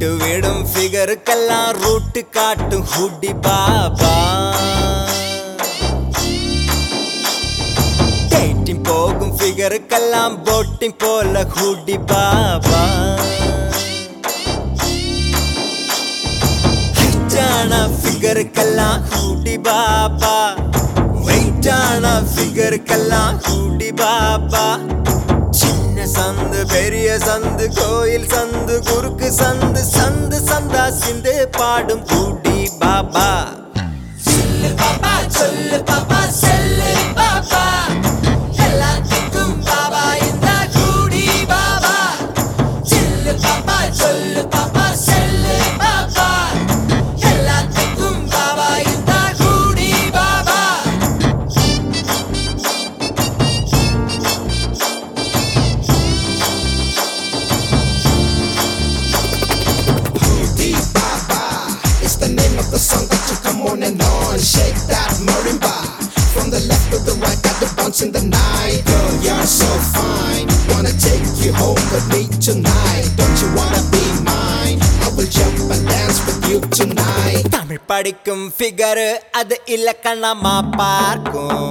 ஜுட்டு விடும் ஃபிகருக்கெல்லாம் ரூட்டு காட்டும் ஹுடி பாபா டேட்டிங் போகும் ஃபிகருக்கெல்லாம் போட்டிங் போல ஹுடி பாபா ஹைட்டான ஃபிகருக்கெல்லாம் ஹுடி பாபா வெயிட்டான ஃபிகருக்கெல்லாம் ஹுடி பாபா சின்ன சந்து பெரிய சந்து கோயில் சந்து குறுக்கு சந்து சந்து சந்தா சிந்து பாடும் ஹுடி பாபா சொல்லு பாப்பா சொல்லு பாப்பா சொல்லு பாப்பா எல்லாத்துக்கும் பாபா இந்த கூடி பாபா சொல்லு பாப்பா சொல்லு பாப்பா சொல்லு பாப்பா எல்லாத்துக்கும் பாபா இந்த கூடி Baba It's the name of the song that you come on and on. Shake that marimba. From the left to the right, got the bounce in the night. Girl, you're so fine. Wanna take you home with me tonight. Don't you wanna be mine? I will jump and dance with you tonight. Tamil படிக்கும் figure அது இலக்கணமா பார்க்கும்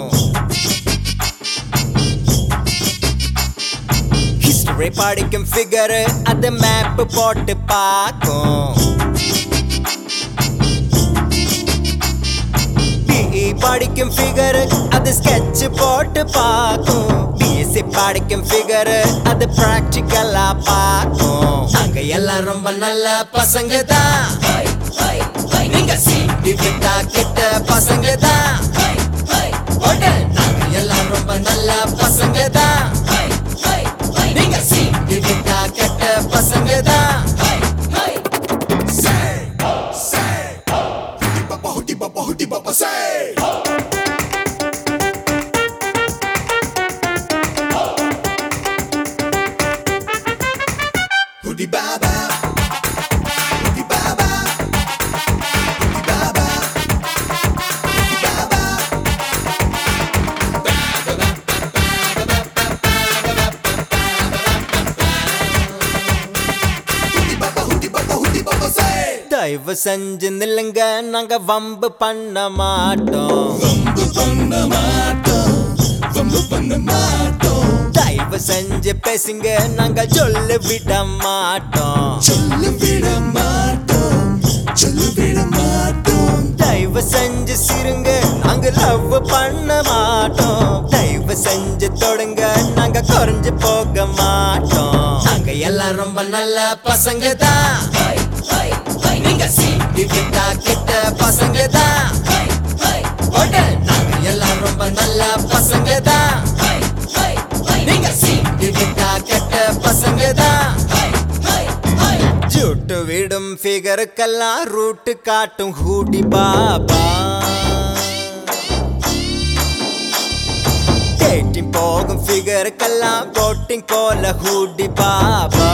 history படிக்கும் figure அது map போட்டு பார்க்கும் BE படிக்கும் figure அது sketch போட்டு பார்க்கும் பிஎஸ்சி படிக்கும் ஃபிகர் அது பிராக்டிக்கலா பார்க்கும் அங்க எல்லாம் ரொம்ப நல்ல பசங்க தான் நீங்க சீட்டி விட்டா கெட்ட பசங்க தான் நாங்க எல்லாம் ரொம்ப நல்ல பசங்க தான் நீங்க சீட்டி விட்டா கெட்ட பசங்க தான் Baba, hoodie, baba, hoodie, baba, say. Hoodie baba. Hoodie baba. Hoodie baba. Hoodie baba. Hoodie baba, hoodie baba, hoodie baba, say. தயவு செஞ்சு நில்லுங்க நாங்க வம்பு பண்ண மாட்டோம் வம்பு பண்ண மாட்டோம் வம்பு பண்ண மாட்டோம் தயவு செஞ்சு பேசுங்க நாங்க சொல்ல விட மாட்டோம் சொல்ல விட மாட்டோம் சொல்ல விட மாட்டோம் தயவு செஞ்சு சிருங்க நாங்க லவ் பண்ண மாட்டோம் தயவு செஞ்சு தொடுங்க நாங்க குறைஞ்சு போக மாட்டோம் நாங்க எல்லாம் ரொம்ப நல்ல பசங்க தான் நீங்க சீட்டி விட்டா கெட்ட பசங்க தான் நாங்க எல்லாம் ரொம்ப நல்ல பசங்க தான் நீங்க சீட்டி விட்டா கெட்ட பசங்க தான் ஜுட்டு விடும் ஃபிகருக்கெல்லாம் ரூட்டு காட்டும் ஹூடி பாபா டேட்டிங் போகும் ஃபிகருக்கெல்லாம் போட்டிங் போல ஹூடி பாபா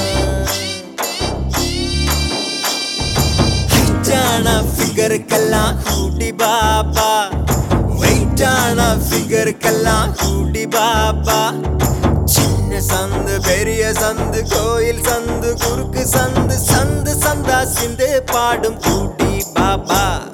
ஹைட்டான ஃபிகருக்கெல்லாம் ஹூடி பாபா வெயிட்டான ஃபிகருக்கெல்லாம் ஹூடி பாபா சின்ன சந்து பெரிய சந்து கோயில் சந்து குறுக்கு சந்து சந்து சந்தா சிந்து பாடும் ஹூடி பாபா